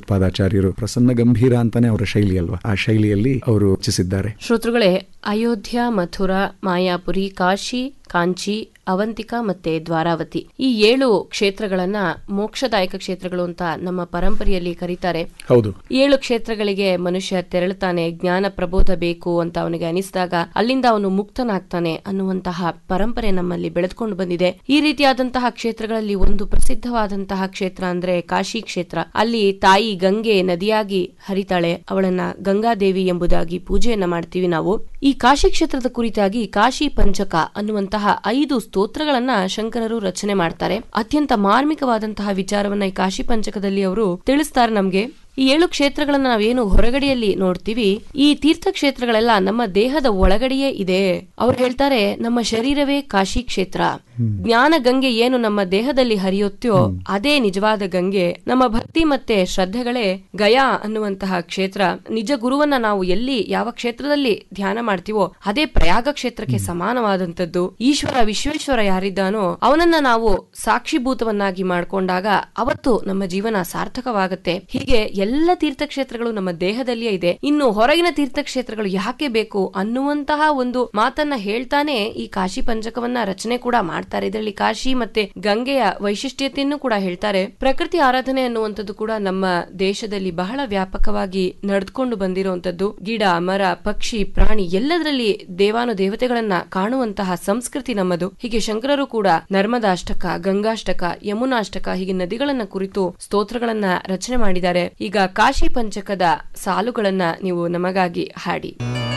ಶ್ರೀಪಾದಾಚಾರ್ಯರು ಪ್ರಸನ್ನ ಗಂಭೀರ ಅಂತಾನೆ ಅವರ ಶೈಲಿ ಅಲ್ವಾ ಆ ಶೈಲಿಯಲ್ಲಿ ಅವರು ರಚಿಸಿದ್ದಾರೆ ಶ್ರೋತೃಗಳೇ ಅಯೋಧ್ಯ ಮಥುರಾ ಮಾಯಾಪುರಿ ಕಾಶಿ ಕಾಂಚಿ ಅವಂತಿಕಾ ಮತ್ತೆ ದ್ವಾರಾವತಿ ಈ ಏಳು ಕ್ಷೇತ್ರಗಳನ್ನ ಮೋಕ್ಷದಾಯಕ ಕ್ಷೇತ್ರಗಳು ಅಂತ ನಮ್ಮ ಪರಂಪರೆಯಲ್ಲಿ ಕರೀತಾರೆ ಹೌದು ಏಳು ಕ್ಷೇತ್ರಗಳಿಗೆ ಮನುಷ್ಯ ತೆರಳುತ್ತಾನೆ ಜ್ಞಾನ ಪ್ರಬೋಧ ಬೇಕು ಅಂತ ಅವನಿಗೆ ಅನಿಸಿದಾಗ ಅಲ್ಲಿಂದ ಅವನು ಮುಕ್ತನಾಗ್ತಾನೆ ಅನ್ನುವಂತಹ ಪರಂಪರೆ ನಮ್ಮಲ್ಲಿ ಬೆಳೆದುಕೊಂಡು ಬಂದಿದೆ ಈ ರೀತಿಯಾದಂತಹ ಕ್ಷೇತ್ರಗಳಲ್ಲಿ ಒಂದು ಪ್ರಸಿದ್ಧವಾದಂತಹ ಕ್ಷೇತ್ರ ಅಂದ್ರೆ ಕಾಶಿ ಕ್ಷೇತ್ರ ಅಲ್ಲಿ ತಾಯಿ ಗಂಗೆ ನದಿಯಾಗಿ ಹರಿತಾಳೆ ಅವಳನ್ನ ಗಂಗಾದೇವಿ ಎಂಬುದಾಗಿ ಪೂಜೆಯನ್ನ ಮಾಡ್ತೀವಿ ನಾವು ಈ ಕಾಶಿ ಕ್ಷೇತ್ರದ ಕುರಿತಾಗಿ ಕಾಶಿ ಪಂಚಕ ಅನ್ನುವಂತಹ ಐದು ಸ್ತೋತ್ರಗಳನ್ನ ಶಂಕರರು ರಚನೆ ಮಾಡ್ತಾರೆ ಅತ್ಯಂತ ಮಾರ್ಮಿಕವಾದಂತಹ ವಿಚಾರವನ್ನ ಈ ಕಾಶಿ ಪಂಚಕದಲ್ಲಿ ಅವರು ತಿಳಿಸ್ತಾರೆ ನಮ್ಗೆ ಈ ಏಳು ಕ್ಷೇತ್ರಗಳನ್ನ ನಾವೇನು ಹೊರಗಡೆಯಲ್ಲಿ ನೋಡ್ತೀವಿ ಈ ತೀರ್ಥ ಕ್ಷೇತ್ರಗಳೆಲ್ಲ ನಮ್ಮ ದೇಹದ ಒಳಗಡೆಯೇ ಇದೆ ಅವ್ರು ಹೇಳ್ತಾರೆ ನಮ್ಮ ಶರೀರವೇ ಕಾಶಿ ಕ್ಷೇತ್ರ ಜ್ಞಾನ ಗಂಗೆ ಏನು ನಮ್ಮ ದೇಹದಲ್ಲಿ ಹರಿಯುತ್ತೋ ಅದೇ ನಿಜವಾದ ಗಂಗೆ ನಮ್ಮ ಭಕ್ತಿ ಮತ್ತೆ ಶ್ರದ್ಧೆಗಳೇ ಗಯಾ ಅನ್ನುವಂತಹ ಕ್ಷೇತ್ರ ನಿಜ ಗುರುವನ್ನ ನಾವು ಎಲ್ಲಿ ಯಾವ ಕ್ಷೇತ್ರದಲ್ಲಿ ಧ್ಯಾನ ಮಾಡ್ತೀವೋ ಅದೇ ಪ್ರಯಾಗ ಕ್ಷೇತ್ರಕ್ಕೆ ಸಮಾನವಾದಂತದ್ದು ಈಶ್ವರ ವಿಶ್ವೇಶ್ವರ ಯಾರಿದ್ದಾನೋ ಅವನನ್ನ ನಾವು ಸಾಕ್ಷಿಭೂತವನ್ನಾಗಿ ಮಾಡ್ಕೊಂಡಾಗ ಅವತ್ತು ನಮ್ಮ ಜೀವನ ಸಾರ್ಥಕವಾಗುತ್ತೆ ಹೀಗೆ ಎಲ್ಲ ತೀರ್ಥಕ್ಷೇತ್ರಗಳು ನಮ್ಮ ದೇಹದಲ್ಲಿಯೇ ಇದೆ ಇನ್ನು ಹೊರಗಿನ ತೀರ್ಥಕ್ಷೇತ್ರಗಳು ಯಾಕೆ ಬೇಕು ಅನ್ನುವಂತಹ ಒಂದು ಮಾತನ್ನ ಹೇಳ್ತಾನೆ ಈ ಕಾಶಿ ಪಂಚಕವನ್ನ ರಚನೆ ಕೂಡ ಮಾಡ್ತಾರೆ ಇದರಲ್ಲಿ ಕಾಶಿ ಮತ್ತೆ ಗಂಗೆಯ ವೈಶಿಷ್ಟ್ಯತೆಯನ್ನು ಕೂಡ ಹೇಳ್ತಾರೆ ಪ್ರಕೃತಿ ಆರಾಧನೆ ಅನ್ನುವಂಥದ್ದು ಕೂಡ ನಮ್ಮ ದೇಶದಲ್ಲಿ ಬಹಳ ವ್ಯಾಪಕವಾಗಿ ನಡೆದುಕೊಂಡು ಬಂದಿರುವಂತದ್ದು ಗಿಡ ಮರ ಪಕ್ಷಿ ಪ್ರಾಣಿ ಎಲ್ಲದರಲ್ಲಿ ದೇವಾನು ದೇವತೆಗಳನ್ನ ಕಾಣುವಂತಹ ಸಂಸ್ಕೃತಿ ನಮ್ಮದು ಹೀಗೆ ಶಂಕರರು ಕೂಡ ನರ್ಮದಾಷ್ಟಕ ಗಂಗಾಷ್ಟಕ ಯಮುನಾಷ್ಟಕ ಹೀಗೆ ನದಿಗಳನ್ನ ಕುರಿತು ಸ್ತೋತ್ರಗಳನ್ನ ರಚನೆ ಮಾಡಿದ್ದಾರೆ ಈಗ ಕಾಶಿ ಪಂಚಕದ ಸಾಲುಗಳನ್ನ ನೀವು ನಮಗಾಗಿ ಹಾಡಿ